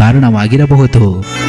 ಕಾರಣವಾಗಿರಬಹುದು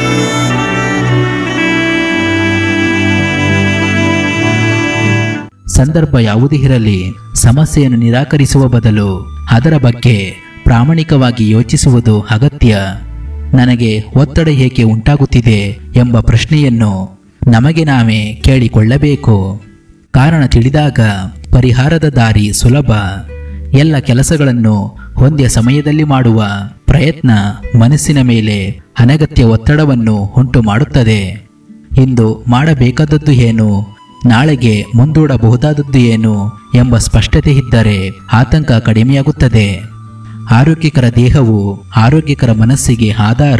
ಸಂದರ್ಭ ಯಾವುದೇ ಇರಲಿ ಸಮಸ್ಯೆಯನ್ನು ನಿರಾಕರಿಸುವ ಬದಲು ಅದರ ಬಗ್ಗೆ ಪ್ರಾಮಾಣಿಕವಾಗಿ ಯೋಚಿಸುವುದು ಅಗತ್ಯ ನನಗೆ ಒತ್ತಡ ಏಕೆ ಉಂಟಾಗುತ್ತಿದೆ ಎಂಬ ಪ್ರಶ್ನೆಯನ್ನು ನಮಗೆ ನಾವೇ ಕೇಳಿಕೊಳ್ಳಬೇಕು ಕಾರಣ ತಿಳಿದಾಗ ಪರಿಹಾರದ ದಾರಿ ಸುಲಭ ಎಲ್ಲ ಕೆಲಸಗಳನ್ನು ಒಂದೇ ಸಮಯದಲ್ಲಿ ಮಾಡುವ ಪ್ರಯತ್ನ ಮನಸ್ಸಿನ ಮೇಲೆ ಅನಗತ್ಯ ಒತ್ತಡವನ್ನು ಉಂಟು ಮಾಡುತ್ತದೆ ಇಂದು ಮಾಡಬೇಕಾದದ್ದು ಏನು ನಾಳೆಗೆ ಮುಂದೂಡಬಹುದಾದದ್ದು ಏನು ಎಂಬ ಸ್ಪಷ್ಟತೆ ಇದ್ದರೆ ಆತಂಕ ಕಡಿಮೆಯಾಗುತ್ತದೆ ಆರೋಗ್ಯಕರ ದೇಹವು ಆರೋಗ್ಯಕರ ಮನಸ್ಸಿಗೆ ಆಧಾರ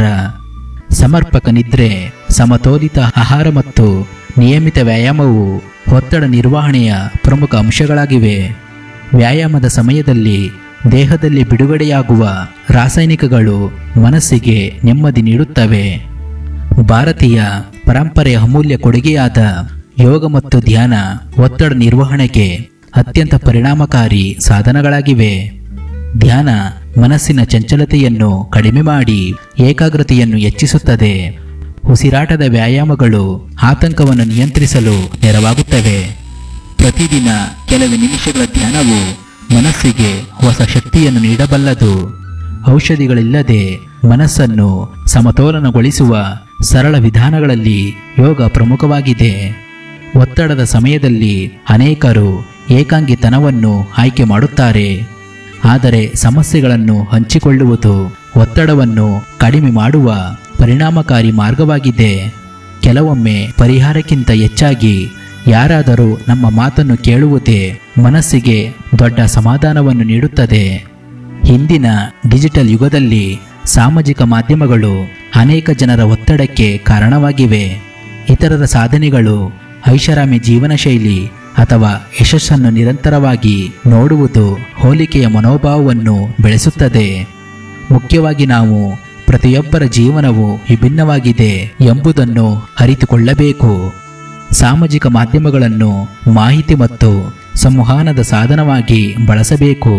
ಸಮರ್ಪಕ ನಿದ್ರೆ ಸಮತೋಲಿತ ಆಹಾರ ಮತ್ತು ನಿಯಮಿತ ವ್ಯಾಯಾಮವು ಒತ್ತಡ ನಿರ್ವಹಣೆಯ ಪ್ರಮುಖ ಅಂಶಗಳಾಗಿವೆ ವ್ಯಾಯಾಮದ ಸಮಯದಲ್ಲಿ ದೇಹದಲ್ಲಿ ಬಿಡುಗಡೆಯಾಗುವ ರಾಸಾಯನಿಕಗಳು ಮನಸ್ಸಿಗೆ ನೆಮ್ಮದಿ ನೀಡುತ್ತವೆ ಭಾರತೀಯ ಪರಂಪರೆಯ ಅಮೂಲ್ಯ ಕೊಡುಗೆಯಾದ ಯೋಗ ಮತ್ತು ಧ್ಯಾನ ಒತ್ತಡ ನಿರ್ವಹಣೆಗೆ ಅತ್ಯಂತ ಪರಿಣಾಮಕಾರಿ ಸಾಧನಗಳಾಗಿವೆ ಧ್ಯಾನ ಮನಸ್ಸಿನ ಚಂಚಲತೆಯನ್ನು ಕಡಿಮೆ ಮಾಡಿ ಏಕಾಗ್ರತೆಯನ್ನು ಹೆಚ್ಚಿಸುತ್ತದೆ ಉಸಿರಾಟದ ವ್ಯಾಯಾಮಗಳು ಆತಂಕವನ್ನು ನಿಯಂತ್ರಿಸಲು ನೆರವಾಗುತ್ತವೆ ಪ್ರತಿದಿನ ಕೆಲವು ನಿಮಿಷಗಳ ಧ್ಯಾನವು ಮನಸ್ಸಿಗೆ ಹೊಸ ಶಕ್ತಿಯನ್ನು ನೀಡಬಲ್ಲದು ಔಷಧಿಗಳಿಲ್ಲದೆ ಮನಸ್ಸನ್ನು ಸಮತೋಲನಗೊಳಿಸುವ ಸರಳ ವಿಧಾನಗಳಲ್ಲಿ ಯೋಗ ಪ್ರಮುಖವಾಗಿದೆ ಒತ್ತಡದ ಸಮಯದಲ್ಲಿ ಅನೇಕರು ಏಕಾಂಗಿತನವನ್ನು ಆಯ್ಕೆ ಮಾಡುತ್ತಾರೆ ಆದರೆ ಸಮಸ್ಯೆಗಳನ್ನು ಹಂಚಿಕೊಳ್ಳುವುದು ಒತ್ತಡವನ್ನು ಕಡಿಮೆ ಮಾಡುವ ಪರಿಣಾಮಕಾರಿ ಮಾರ್ಗವಾಗಿದೆ ಕೆಲವೊಮ್ಮೆ ಪರಿಹಾರಕ್ಕಿಂತ ಹೆಚ್ಚಾಗಿ ಯಾರಾದರೂ ನಮ್ಮ ಮಾತನ್ನು ಕೇಳುವುದೇ ಮನಸ್ಸಿಗೆ ದೊಡ್ಡ ಸಮಾಧಾನವನ್ನು ನೀಡುತ್ತದೆ ಇಂದಿನ ಡಿಜಿಟಲ್ ಯುಗದಲ್ಲಿ ಸಾಮಾಜಿಕ ಮಾಧ್ಯಮಗಳು ಅನೇಕ ಜನರ ಒತ್ತಡಕ್ಕೆ ಕಾರಣವಾಗಿವೆ ಇತರರ ಸಾಧನೆಗಳು ಐಷಾರಾಮಿ ಜೀವನ ಶೈಲಿ ಅಥವಾ ಯಶಸ್ಸನ್ನು ನಿರಂತರವಾಗಿ ನೋಡುವುದು ಹೋಲಿಕೆಯ ಮನೋಭಾವವನ್ನು ಬೆಳೆಸುತ್ತದೆ ಮುಖ್ಯವಾಗಿ ನಾವು ಪ್ರತಿಯೊಬ್ಬರ ಜೀವನವು ವಿಭಿನ್ನವಾಗಿದೆ ಎಂಬುದನ್ನು ಅರಿತುಕೊಳ್ಳಬೇಕು ಸಾಮಾಜಿಕ ಮಾಧ್ಯಮಗಳನ್ನು ಮಾಹಿತಿ ಮತ್ತು ಸಂವಹನದ ಸಾಧನವಾಗಿ ಬಳಸಬೇಕು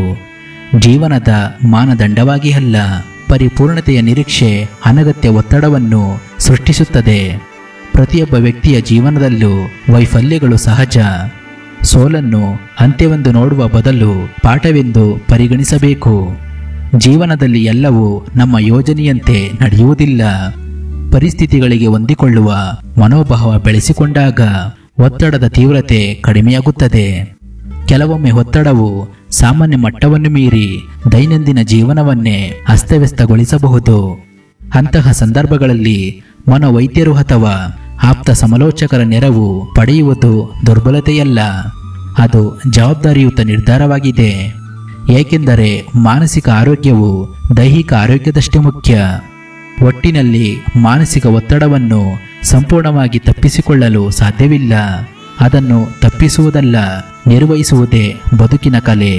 ಜೀವನದ ಮಾನದಂಡವಾಗಿ ಅಲ್ಲ ಪರಿಪೂರ್ಣತೆಯ ನಿರೀಕ್ಷೆ ಅನಗತ್ಯ ಒತ್ತಡವನ್ನು ಸೃಷ್ಟಿಸುತ್ತದೆ ಪ್ರತಿಯೊಬ್ಬ ವ್ಯಕ್ತಿಯ ಜೀವನದಲ್ಲೂ ವೈಫಲ್ಯಗಳು ಸಹಜ ಸೋಲನ್ನು ಅಂತ್ಯವೆಂದು ನೋಡುವ ಬದಲು ಪಾಠವೆಂದು ಪರಿಗಣಿಸಬೇಕು ಜೀವನದಲ್ಲಿ ಎಲ್ಲವೂ ನಮ್ಮ ಯೋಜನೆಯಂತೆ ನಡೆಯುವುದಿಲ್ಲ ಪರಿಸ್ಥಿತಿಗಳಿಗೆ ಹೊಂದಿಕೊಳ್ಳುವ ಮನೋಭಾವ ಬೆಳೆಸಿಕೊಂಡಾಗ ಒತ್ತಡದ ತೀವ್ರತೆ ಕಡಿಮೆಯಾಗುತ್ತದೆ ಕೆಲವೊಮ್ಮೆ ಒತ್ತಡವು ಸಾಮಾನ್ಯ ಮಟ್ಟವನ್ನು ಮೀರಿ ದೈನಂದಿನ ಜೀವನವನ್ನೇ ಅಸ್ತವ್ಯಸ್ತಗೊಳಿಸಬಹುದು ಅಂತಹ ಸಂದರ್ಭಗಳಲ್ಲಿ ಮನೋವೈದ್ಯರು ಅಥವಾ ಆಪ್ತ ಸಮಾಲೋಚಕರ ನೆರವು ಪಡೆಯುವುದು ದುರ್ಬಲತೆಯಲ್ಲ ಅದು ಜವಾಬ್ದಾರಿಯುತ ನಿರ್ಧಾರವಾಗಿದೆ ಏಕೆಂದರೆ ಮಾನಸಿಕ ಆರೋಗ್ಯವು ದೈಹಿಕ ಆರೋಗ್ಯದಷ್ಟೇ ಮುಖ್ಯ ಒಟ್ಟಿನಲ್ಲಿ ಮಾನಸಿಕ ಒತ್ತಡವನ್ನು ಸಂಪೂರ್ಣವಾಗಿ ತಪ್ಪಿಸಿಕೊಳ್ಳಲು ಸಾಧ್ಯವಿಲ್ಲ ಅದನ್ನು ತಪ್ಪಿಸುವುದಲ್ಲ ನಿರ್ವಹಿಸುವುದೇ ಬದುಕಿನ ಕಲೆ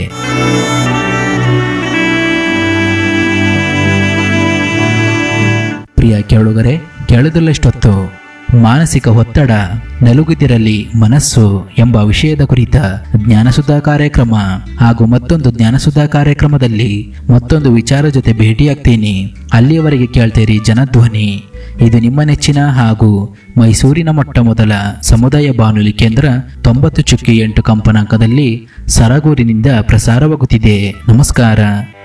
ಪ್ರಿಯ ಕೇಳುಗರೆ ಕೇಳುವುದಲ್ಲಷ್ಟೊತ್ತು ಮಾನಸಿಕ ಒತ್ತಡ ನಲುಗುತ್ತಿರಲಿ ಮನಸ್ಸು ಎಂಬ ವಿಷಯದ ಕುರಿತ ಜ್ಞಾನಸುಧಾ ಕಾರ್ಯಕ್ರಮ ಹಾಗೂ ಮತ್ತೊಂದು ಜ್ಞಾನಸುಧಾ ಕಾರ್ಯಕ್ರಮದಲ್ಲಿ ಮತ್ತೊಂದು ವಿಚಾರ ಜೊತೆ ಭೇಟಿಯಾಗ್ತೀನಿ ಅಲ್ಲಿಯವರೆಗೆ ಕೇಳ್ತೀರಿ ಜನಧ್ವನಿ ಇದು ನಿಮ್ಮ ನೆಚ್ಚಿನ ಹಾಗೂ ಮೈಸೂರಿನ ಮೊಟ್ಟ ಮೊದಲ ಸಮುದಾಯ ಬಾನುಲಿ ಕೇಂದ್ರ ತೊಂಬತ್ತು ಚುಕ್ಕಿ ಎಂಟು ಕಂಪನಾಂಕದಲ್ಲಿ ಸರಗೂರಿನಿಂದ ಪ್ರಸಾರವಾಗುತ್ತಿದೆ ನಮಸ್ಕಾರ